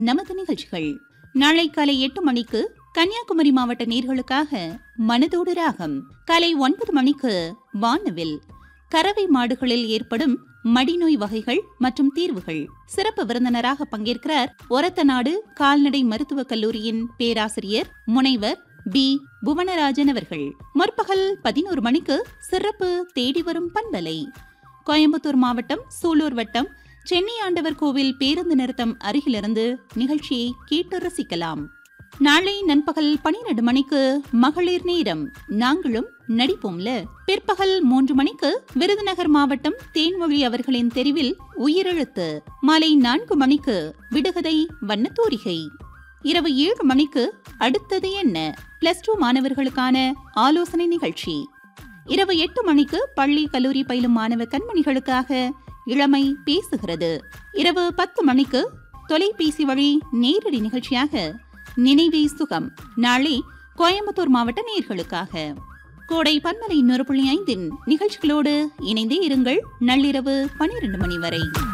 நமது நிகழ்ச்சிகள் நாளை காலை எட்டு மணிக்கு கன்னியாகுமரி மாவட்ட நேர்களுக்காக மனதோடு ராகம் காலை ஒன்பது மணிக்கு வானவில் கறவை மாடுகளில் ஏற்படும் மடிநோய் வகைகள் மற்றும் தீர்வுகள் சிறப்பு விருந்தினராக பங்கேற்கிறார் ஒரத்தநாடு கால்நடை மருத்துவக் கல்லூரியின் பேராசிரியர் முனைவர் பி புவனராஜன் அவர்கள் முற்பகல் பதினோரு மணிக்கு சிறப்பு தேடி வரும் பண்பலை கோயம்புத்தூர் மாவட்டம் சூலூர் வட்டம் சென்னை ஆண்டவர் கோவில் பேருந்து நிறுத்தம் அருகிலிருந்து நிகழ்ச்சியை கேட்டு ரசிக்கலாம் நாளை நண்பகல் பனிரெண்டு மணிக்கு மகளிர் நேரம் நாங்களும் நடிப்போம்ல பிற்பகல் மூன்று மணிக்கு விருதுநகர் மாவட்டம் தேன்மொழி அவர்களின் தெரிவில் உயிரெழுத்து மாலை நான்கு மணிக்கு விடுகதை வண்ணத்தூரிகை இரவு ஏழு மணிக்கு அடுத்தது என்ன பிளஸ் டூ மாணவர்களுக்கான ஆலோசனை நிகழ்ச்சி இரவு எட்டு மணிக்கு பள்ளி கல்லூரி பயிலும் மாணவ கண்மணிகளுக்காக இளமை பேசுகிறது இரவு பத்து மணிக்கு தொலைபேசி வழி நேரடி நிகழ்ச்சியாக நினைவே சுகம் நாளை கோயம்புத்தூர் மாவட்ட நேர்களுக்காக கோடை பன்மலை இன்னொரு புள்ளி ஐந்தின் நிகழ்ச்சிகளோடு இணைந்தே இருங்கள் நள்ளிரவு பனிரெண்டு மணி வரை